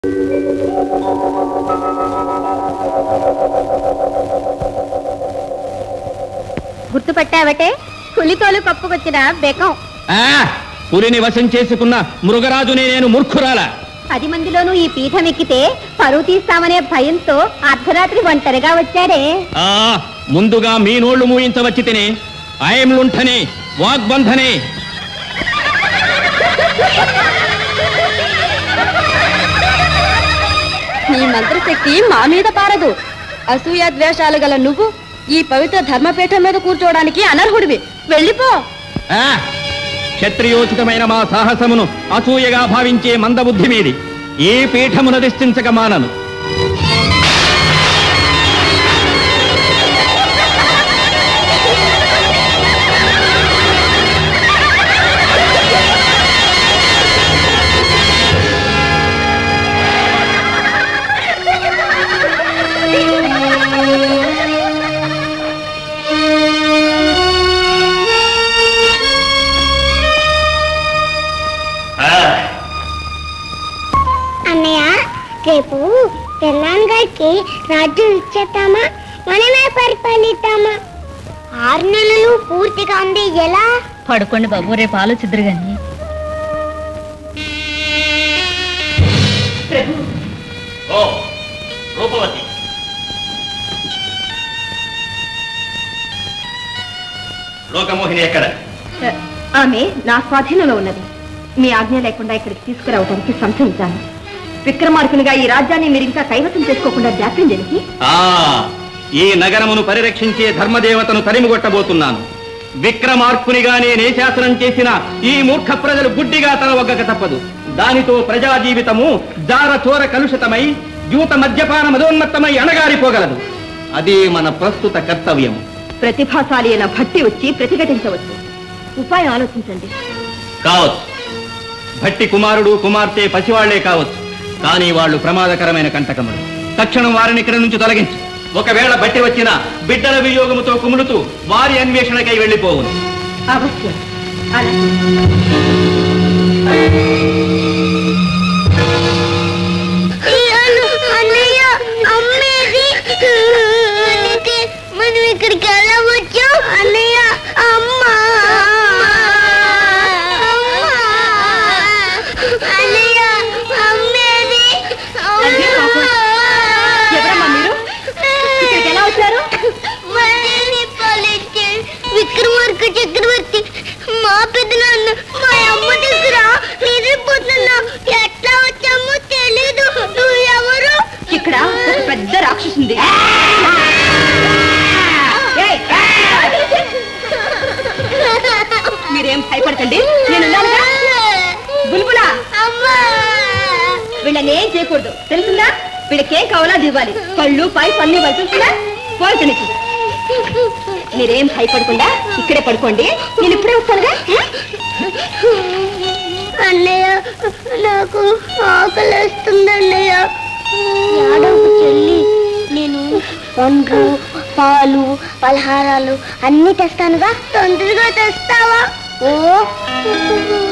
గుర్తుపట్టావటే పులితోలు కప్పుకొచ్చిన బెకం ఆ పులిని వశం చేసుకున్న మృగరాజునే నేను మూర్ఖురాల పది మందిలోనూ ఈ పీఠం ఎక్కితే పరువు తీస్తామనే భయంతో అర్ధరాత్రి ఒంటరిగా వచ్చాడే ఆ ముందుగా మీ నోళ్లు మూయించవచ్చి తిని అయంలుంఠనే వాగ్బంధనే నీ మంత్రశక్తి మా మీద పారదు అసూయ ద్వేషాలు గల నువ్వు ఈ పవిత్ర ధర్మపీఠం మీద కూర్చోవడానికి అనర్హుడివి వెళ్ళిపో ఆ క్షత్రియోచితమైన మా సాహసమును అసూయగా భావించే మందబుద్ధి మీది ఈ పీఠమును దిష్టించక మానను అన్నయ్య రేపు తెల్లాన్ గారికి రాజ్యం ఇచ్చేద్దామా మనమే పరిపాలిద్దామా ఆరు నెలలు పూర్తిగా ఉంది ఎలా పడుకోండి బాబు రేపు ఆలోచిద్దరు గాని ఓ రూపవతి లోకమోహిని ఎక్కడ ఆమె నా స్వాధీనంలో ఉన్నది మీ ఆజ్ఞ లేకుండా ఇక్కడికి తీసుకురావడానికి సంశయించాను విక్రమార్కునిగా ఈ రాజ్యాన్ని మీరు ఇంకా కైవసం చేసుకోకుండా జాప్యం జరిగి ఆ ఈ నగరమును పరిరక్షించే ధర్మదేవతను తరిమిగొట్టబోతున్నాను విక్రమార్కునిగా నేనే శాసనం చేసిన ఈ మూర్ఖ ప్రజలు గుడ్డిగా తల ఒగ్గక తప్పదు దానితో ప్రజా జీవితము జార చోర కలుషితమై యూత మద్యపాన మదోన్మత్తమై అణగారిపోగలదు అది మన ప్రస్తుత కర్తవ్యం ప్రతిభాశాలి అయిన భట్టి వచ్చి ప్రతిఘటించవచ్చు ఉపాయం ఆలోచించండి కావచ్చు భట్టి కుమారుడు కుమార్తె పసివాళ్లే కావచ్చు కానీ వాళ్ళు ప్రమాదకరమైన కంటకములు తక్షణం వారిని ఇక్కడి నుంచి తొలగించు ఒకవేళ బట్టి వచ్చిన బిడ్డల వియోగముతో కుములుతూ వారి అన్వేషణకై వెళ్ళిపోవును అవశ్యం అలా అన్నయ్య అమ్మేది అందుకే మనం ఇక్కడికి వెళ్ళవచ్చు అన్నయ్య అమ్మ అన్నయ్య అమ్మేది ఎవరమ్మా మీరు? ఇక్కడికి ఎలా వచ్చారు? విక్రమార్క చక్రవర్తి మా పెద్దనాన్న మా అమ్మ దగ్గర నిద్రపోతున్నా ఎట్లా వచ్చామో తెలీదు నువ్వు ఎవరు ఇక్కడ ఒక పెద్ద రాక్షసుంది ఏయ్! మీరేం భయపడకండి నేను ఉన్నానుగా. బుల్బులా అమ్మా వీళ్ళని ఏం చేయకూడదు తెలుసుందా వీళ్ళకేం కావాలో అది ఇవ్వాలి కళ్ళు పై పన్ను ఇవ్వాలి తెలుసుందా పోయి మీరేం భయపడకుండా ఇక్కడే పడుకోండి నేను ఇప్పుడే వస్తానుగా అన్నయ్య నాకు ఆకలిస్తుంది అన్నయ్య యాడవకు చెల్లి నేను పండ్లు పాలు పలహారాలు అన్ని తెస్తానుగా తొందరగా తెస్తావా ఓ